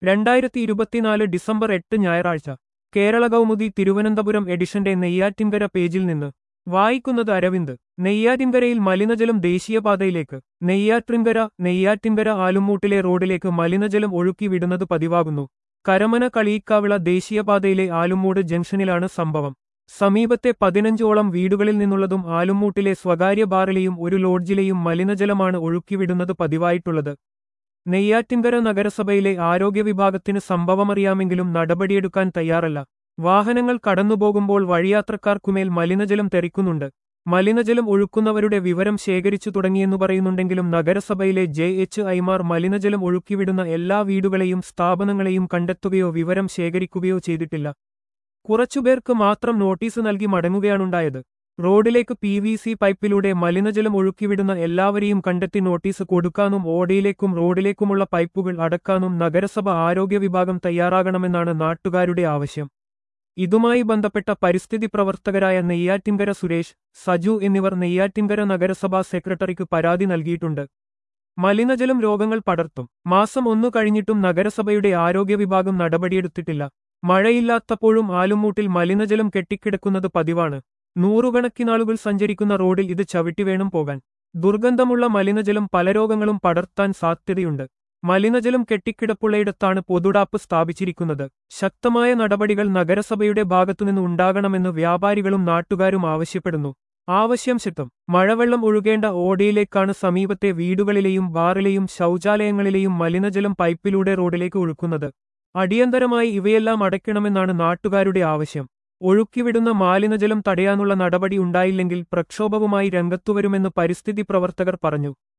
രണ്ടായിരത്തി ഇരുപത്തിനാല് ഡിസംബർ എട്ട് ഞായറാഴ്ച കേരള കൗമുദി തിരുവനന്തപുരം എഡിഷന്റെ നെയ്യാറ്റിൻകര പേജിൽ നിന്ന് വായിക്കുന്നത് അരവിന്ദ് നെയ്യാറ്റിൻകരയിൽ മലിനജലം ദേശീയപാതയിലേക്ക് നെയ്യാറ്റിൻകര നെയ്യാറ്റിൻകര ആലുമൂട്ടിലെ റോഡിലേക്ക് മലിനജലം ഒഴുക്കി വിടുന്നത് പതിവാകുന്നു കരമന കളിയിക്കാവിള ദേശീയപാതയിലെ ആലുമൂട് ജംഗ്ഷനിലാണ് സംഭവം സമീപത്തെ പതിനഞ്ചോളം വീടുകളിൽ നിന്നുള്ളതും ആലുമൂട്ടിലെ സ്വകാര്യ ബാറിലെയും ഒരു ലോഡ്ജിലെയും മലിനജലമാണ് ഒഴുക്കിവിടുന്നത് പതിവായിട്ടുള്ളത് നെയ്യാറ്റിൻകര നഗരസഭയിലെ ആരോഗ്യ വിഭാഗത്തിന് സംഭവമറിയാമെങ്കിലും നടപടിയെടുക്കാൻ തയ്യാറല്ല വാഹനങ്ങൾ കടന്നുപോകുമ്പോൾ വഴിയാത്രക്കാർക്കുമേൽ മലിനജലം തെറിക്കുന്നുണ്ട് മലിനജലം ഒഴുക്കുന്നവരുടെ വിവരം ശേഖരിച്ചു തുടങ്ങിയെന്നു പറയുന്നുണ്ടെങ്കിലും നഗരസഭയിലെ ജെ എച്ച് ഐമാർ മലിനജലം ഒഴുക്കിവിടുന്ന എല്ലാ വീടുകളെയും സ്ഥാപനങ്ങളെയും കണ്ടെത്തുകയോ വിവരം ശേഖരിക്കുകയോ ചെയ്തിട്ടില്ല കുറച്ചുപേർക്ക് മാത്രം നോട്ടീസ് നൽകി മടങ്ങുകയാണുണ്ടായത് റോഡിലേക്ക് പി വി സി പൈപ്പിലൂടെ മലിനജലം ഒഴുക്കിവിടുന്ന എല്ലാവരെയും കണ്ടെത്തി നോട്ടീസ് കൊടുക്കാനും ഓടയിലേക്കും റോഡിലേക്കുമുള്ള പൈപ്പുകൾ അടക്കാനും നഗരസഭ ആരോഗ്യ വിഭാഗം തയ്യാറാകണമെന്നാണ് നാട്ടുകാരുടെ ആവശ്യം ഇതുമായി ബന്ധപ്പെട്ട പരിസ്ഥിതി പ്രവർത്തകരായ നെയ്യാറ്റിൻകര സുരേഷ് സജു എന്നിവർ നെയ്യാറ്റിൻകര നഗരസഭാ സെക്രട്ടറിക്ക് പരാതി നൽകിയിട്ടുണ്ട് മലിനജലം രോഗങ്ങൾ പടർത്തും മാസം ഒന്നു കഴിഞ്ഞിട്ടും നഗരസഭയുടെ ആരോഗ്യ വിഭാഗം നടപടിയെടുത്തിട്ടില്ല മഴയില്ലാത്തപ്പോഴും ആലുമൂട്ടിൽ മലിനജലം കെട്ടിക്കിടക്കുന്നത് പതിവാണ് നൂറുകണക്കിനാളുകൾ സഞ്ചരിക്കുന്ന റോഡിൽ ഇത് ചവിട്ടിവേണം പോകാൻ ദുർഗന്ധമുള്ള മലിനജലം പല രോഗങ്ങളും പടർത്താൻ സാധ്യതയുണ്ട് മലിനജലം കെട്ടിക്കിടപ്പുള്ളയിടത്താണ് പൊതുടാപ്പ് സ്ഥാപിച്ചിരിക്കുന്നത് ശക്തമായ നടപടികൾ നഗരസഭയുടെ ഭാഗത്തുനിന്ന് ഉണ്ടാകണമെന്ന് വ്യാപാരികളും നാട്ടുകാരും ആവശ്യപ്പെടുന്നു ആവശ്യം ശക്തം മഴവെള്ളം ഒഴുകേണ്ട ഓടയിലേക്കാണ് സമീപത്തെ വീടുകളിലെയും ബാറിലെയും ശൗചാലയങ്ങളിലെയും മലിനജലം പൈപ്പിലൂടെ റോഡിലേക്ക് ഒഴുക്കുന്നത് അടിയന്തരമായി ഇവയെല്ലാം അടയ്ക്കണമെന്നാണ് നാട്ടുകാരുടെ ആവശ്യം ഒഴുക്കിവിടുന്ന മാലിന്യജലം തടയാനുള്ള നടപടി ഉണ്ടായില്ലെങ്കിൽ പ്രക്ഷോഭവുമായി രംഗത്തുവരുമെന്ന് പരിസ്ഥിതി പ്രവർത്തകർ പറഞ്ഞു